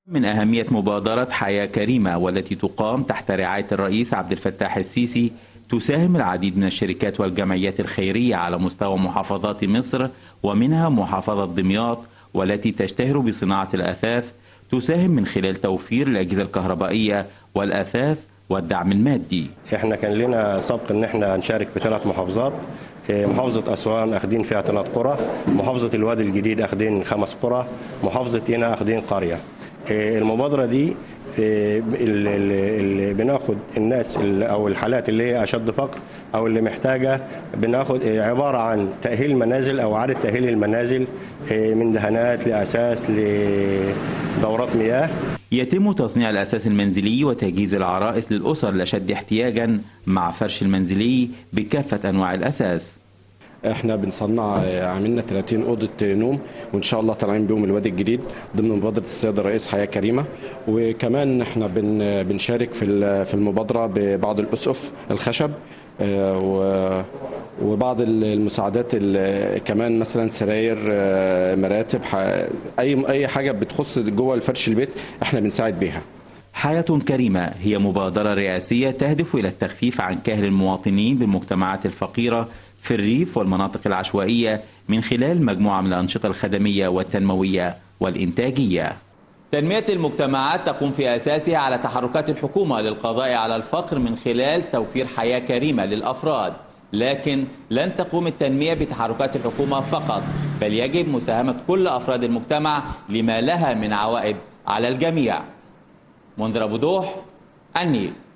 من أهمية مبادرة حياة كريمة والتي تقام تحت رعاية الرئيس عبد الفتاح السيسي تساهم العديد من الشركات والجمعيات الخيرية على مستوى محافظات مصر ومنها محافظة دمياط والتي تشتهر بصناعة الأثاث تساهم من خلال توفير الأجهزة الكهربائية والأثاث والدعم المادي احنا كان لنا سبق ان احنا نشارك بثلاث محافظات محافظة أسوان أخدين فيها ثلاث قرى محافظة الوادي الجديد أخدين خمس قرى محافظة هنا أخدين قرية المبادرة دي اللي بناخد الناس او الحالات اللي هي اشد فقر او اللي محتاجه بناخد عباره عن تاهيل منازل او اعاده تاهيل المنازل من دهانات لاساس لدورات مياه يتم تصنيع الأساس المنزلي وتجهيز العرائس للأسر الأشد احتياجا مع فرش المنزلي بكافة أنواع الأساس احنا بنصنع عملنا 30 اوضه نوم وان شاء الله طالعين بيهم الوادي الجديد ضمن مبادره السيد الرئيس حياه كريمه وكمان احنا بن بنشارك في في المبادره ببعض الاسقف الخشب وبعض المساعدات كمان مثلا سراير مراتب اي اي حاجه بتخص جوه الفرش البيت احنا بنساعد بيها حياة كريمة هي مبادرة رئاسية تهدف إلى التخفيف عن كاهل المواطنين بالمجتمعات الفقيرة في الريف والمناطق العشوائية من خلال مجموعة من الأنشطة الخدمية والتنموية والإنتاجية تنمية المجتمعات تقوم في أساسها على تحركات الحكومة للقضاء على الفقر من خلال توفير حياة كريمة للأفراد لكن لن تقوم التنمية بتحركات الحكومة فقط بل يجب مساهمة كل أفراد المجتمع لما لها من عوائد على الجميع منذر أبو دوح النيل